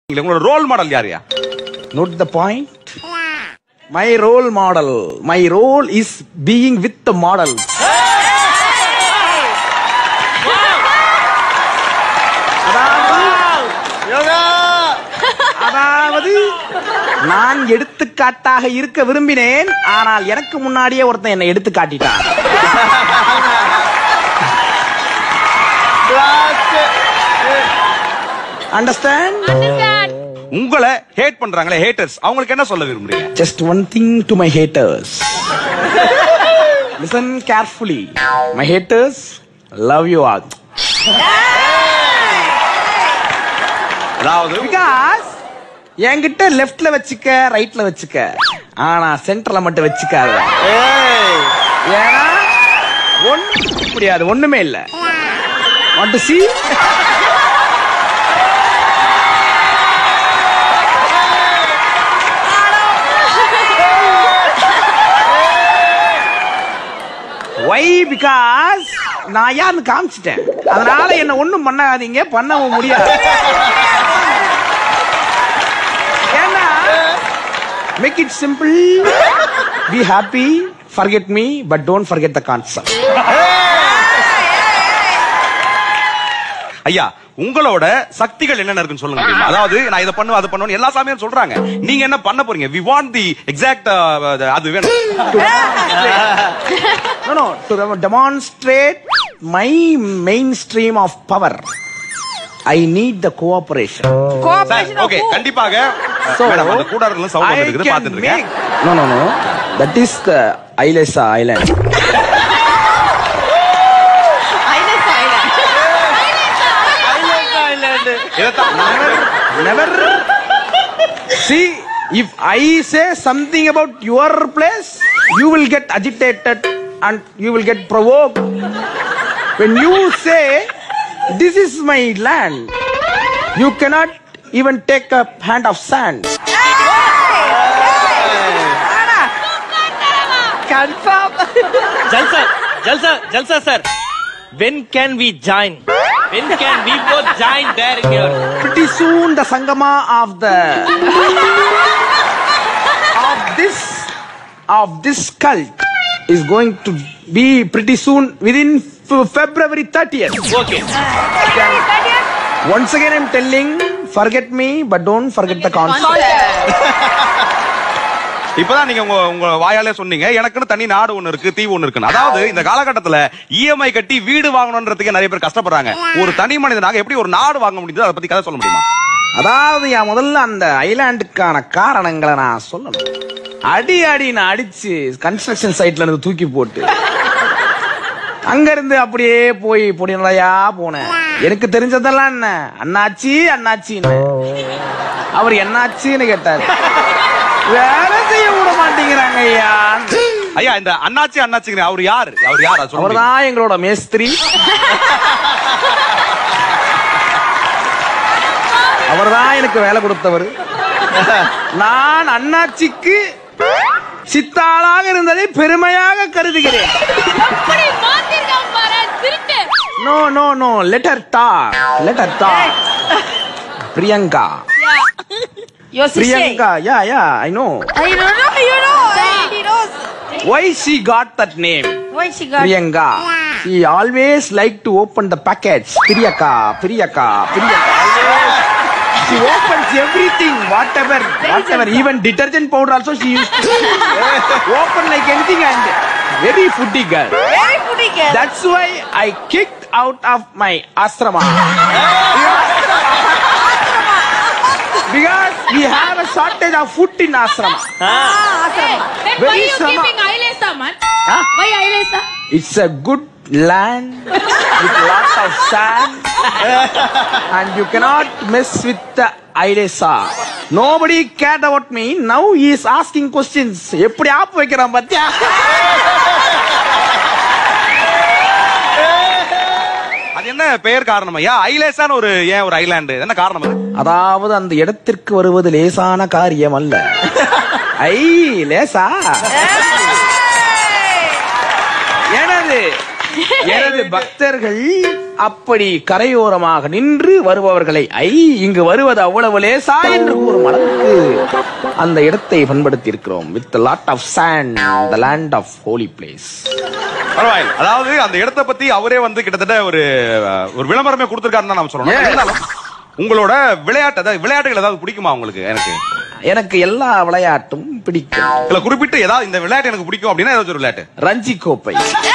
உங்களோட role model யாரையா Note the point. My role model. My role is being with the model. அதாவது நான் எடுத்துக்காட்டாக இருக்க விரும்பினேன் ஆனால் எனக்கு முன்னாடியே ஒருத்தன் என்னை எடுத்து காட்டிட்டான் அண்டர்ஸ்டாண்ட் உங்களை ஹேட் பண்றாங்களே ஹேட்டர்ஸ் அவங்களுக்கு என்ன சொல்ல விரும்புறீங்க Just one thing to my haters. Listen carefully. My haters, love you all. அதாவது Because என்கிட்ட லெஃப்ட்ல வச்சுக்க ரைட்ல வச்சுக்க ஆனா சென்டர்ல மட்டும் வச்சுக்காத ஏன்னா ஒண்ணு முடியாது ஒண்ணுமே இல்ல want to see Why? Because நான் யாருன்னு காமிச்சிட்டேன் அதனால என்ன ஒண்ணும் பண்ணாதீங்க பண்ணவும் முடியாது ஏன்னா make it simple be happy forget me but don't forget the concept ஐயா உங்களோட சக்திகள் என்னென்ன இருக்குன்னு சொல்லுங்க முடியுமா? அதாவது நான் இதை பண்ணுவேன் அதை பண்ணுவேன் எல்லா சாமியும் சொல்றாங்க நீங்க என்ன பண்ண போறீங்க வி வாண்ட் தி எக்ஸாக்ட் அது வேணும் no no to dem- demonstrate my mainstream of power i need the cooperation sir okay கண்டிப்பாக மேடம் அந்த கூடாரத்துல சவுண்ட் I வந்துருக்குது can பாத்துட்டு இருக்கேன் make- no no no that is the Ailesa island இதைத்தான் never see if i say something about your place you will get agitated and you will get provoked when you say this is my land you cannot even take a hand of sand Jalsa, Jalsa, Jalsa sir. When can we join? When can we both join there in your... pretty soon the sangama of the of this of this cult is going to be pretty soon within F- February 30th. Okay. Once again, I'm telling, forget me, but don't forget the concept. இப்பதான் நீங்க உங்க உங்க வாயாலே சொன்னீங்க எனக்குன்னு தனி நாடு ஒண்ணு இருக்கு தீவு ஒண்ணு இருக்குன்னு அதாவது இந்த காலகட்டத்துல இஎம்ஐ கட்டி வீடு வாங்கணும்ன்றதுக்கு நிறைய பேர் கஷ்டப்படுறாங்க ஒரு தனி மனிதனாக எப்படி ஒரு நாடு வாங்க முடியுது அதை பத்தி கதை சொல்ல முடியுமா அதாவது என் முதல்ல அந்த ஐலாண்டுக்கான காரணங்களை நான் சொல்லணும் அடி அடி நான் அடிச்சு கன்ஸ்ட்ரக்ஷன் சைட்ல இருந்து தூக்கி போட்டு அங்க இருந்து அப்படியே போய் பொடிநலையா போனேன் எனக்கு தெரிஞ்சதெல்லாம் என்ன அண்ணாச்சி அண்ணாச்சின்னு அவர் என்னாச்சுன்னு கேட்டாரு வேலை செய்ய விட மாட்டேங்கிறாங்க ஐயா ஐயா இந்த அண்ணாச்சி அண்ணாச்சிங்க அவர் யாரு அவர் யார் அது சொல்ல முடியுமா? அவர்தான் எங்களோட மேஸ்திரி அவர்தான் எனக்கு வேலை கொடுத்தவர் நான் அண்ணாச்சிக்கு சித்தாளாக இருந்ததை பெருமையாக கருதுகிறேன் எப்படி மாத்திருக்கான் பாரு திருட்டு நோ நோ நோ லெட்டர் டா லெட்டர் டா Priyanka Priyanka yeah yeah I know I don't know, you know. He knows. why she got that name Why she got Priyanka. She always like to open the package. Priyaka, Priyaka, Priyaka. Always. She opens everything, whatever, whatever. Even detergent powder also she used to open like anything and very foodie girl. very goody girl. That's why I kicked out of my asrama. because we have a shortage of food in asrama. Hey, then why Very you sama- keeping Ailesa, man? Huh? Why Ailesa? It's a good land with lots of sand, and you cannot mess with the Ailesa. Nobody cared about me. Now he is asking questions. எப்படி off வைக்கிறான் பாத்தியா அது என்ன பெயர் காரணம் ஐயா ஐலேசான ஒரு ஏன் ஒரு ஐலாண்டு என்ன காரணம் அது அதாவது அந்த இடத்திற்கு வருவது லேசான காரியம் அல்ல ஐ லேசா எனது எனது பக்தர்கள் அப்படி கரையோரமாக நின்று வருபவர்களை ஐ இங்கு வருவது அவ்வளவு லேசா என்று கூறும் அளவுக்கு அந்த இடத்தை பண்படுத்தி இருக்கிறோம் with lot of sand the land of holy place பரவாயில்ல அதாவது அந்த இடத்தை பத்தி அவரே வந்து கிட்டத்தட்ட ஒரு அஹ், ஒரு விளம்பரமே கொடுத்திருக்காருன்னு தான் நம்ம சொல்லணும் Yes. இருந்தாலும் உங்களோட விளையாட்டு அதாவது விளையாட்டுகள் ஏதாவது பிடிக்குமா உங்களுக்கு எனக்கு எனக்கு எல்லா விளையாட்டும் பிடிக்கும் இல்ல குறிப்பிட்டு ஏதாவது இந்த விளையாட்டு எனக்கு பிடிக்கும் அப்படின்னா ஏதாச்சும் ஒரு விளையாட்டு ரஞ்சி கோப்பை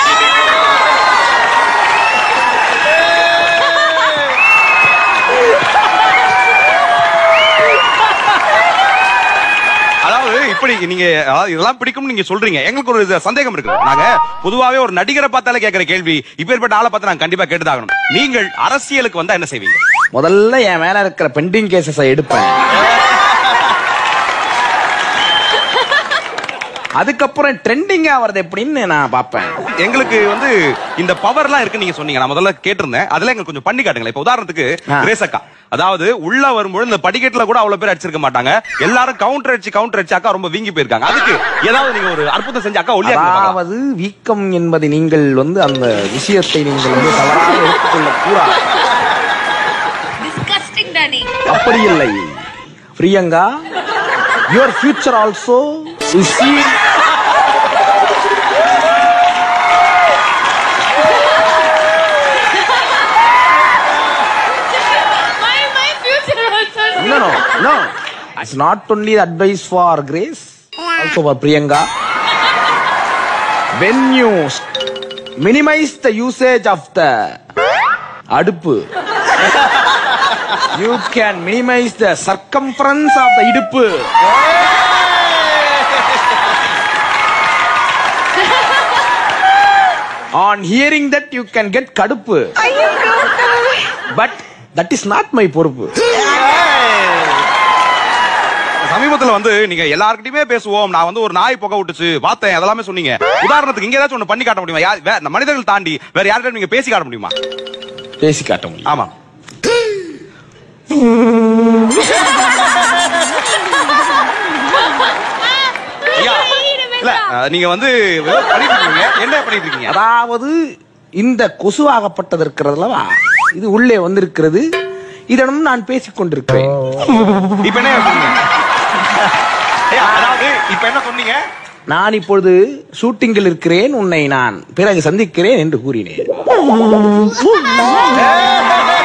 அதாவது இப்படி நீங்க அதாவது இதெல்லாம் பிடிக்கும் நீங்க சொல்றீங்க எங்களுக்கு ஒரு இது சந்தேகம் இருக்கு நாங்க பொதுவாவே ஒரு நடிகரை பார்த்தாலே கேட்கிற கேள்வி இப்பேற்பட்ட ஆளை பார்த்து நாங்க கண்டிப்பா கேட்டுதாகணும் நீங்கள் அரசியலுக்கு வந்தா என்ன செய்வீங்க முதல்ல என் மேல இருக்கிற பெண்டிங் கேசஸ் எடுப்பேன் அதுக்கப்புறம் ட்ரெண்டிங் ஆவறது எப்படின்னு நான் பார்ப்பேன் எங்களுக்கு வந்து இந்த பவர்லாம் இருக்கு நீங்க சொன்னீங்க நான் முதல்ல கேட்டிருந்தேன் அதுல எங்களுக்கு கொஞ்சம் பண்ணி காட்டுங்களேன் இப்ப உதாரணத்துக்கு ஆ. ரேசக்கா அதாவது உள்ள வரும்போது இந்த படிக்கட்டுல கூட அவ்வளவு பேர் அடிச்சிருக்க மாட்டாங்க எல்லாரும் கவுண்டர் அடிச்சு கவுண்டர் அடிச்சு அக்கா ரொம்ப வீங்கி போயிருக்காங்க அதுக்கு ஏதாவது நீங்க ஒரு அற்புதம் செஞ்சு அக்கா ஒல்லியா அதாவது வீக்கம் என்பதை நீங்கள் வந்து அந்த விஷயத்தை நீங்கள் வந்து தவறாக எடுத்துக்கொள்ள கூடாது டிஸ்கஸ்டிங் டாடி அப்படி இல்லை Priyanka your future also my my future also No, no, no. It's not only advice for Grace, also for Priyanka. When you minimize the usage of the அடுப்பு you can minimize the circumference of the இடுப்பு on hearing that you can get கடுப்பு but that is not my பொறுப்பு சமீபத்துல வந்து நீங்க எல்லார்கிட்டயுமே பேசுவோம் நான் வந்து ஒரு நாய் புகை விட்டுச்சு பார்த்தேன் அதெல்லாமே சொன்னீங்க உதாரணத்துக்கு இங்க ஏதாச்சும் ஒண்ணு பண்ணி காட்ட முடியுமா யார் வே- மனிதர்கள் தாண்டி வேற யார்கிட்ட நீங்க பேசி காட்ட முடியுமா பேசி காட்ட முடியும் ஆமா ஐயா, இல்ல அஹ், நீங்க வந்து ஏதோ பண்ணிட்டு இருக்கீங்க என்ன பண்ணிட்டு இருக்கீங்க அதாவது இந்த கொசுவாகப்பட்டது இருக்கிறது அல்லவா இது உள்ளே வந்திருக்கிறது இதனும் நான் பேசிக் கொண்டிருக்கிறேன் இப்ப என்ன சொன்னீங்க ஐயா, அதாவது இப்ப என்ன சொன்னீங்க நான் இப்பொழுது ஷூட்டிங்கில் இருக்கிறேன் உன்னை நான் பிறகு சந்திக்கிறேன் என்று கூறினேன்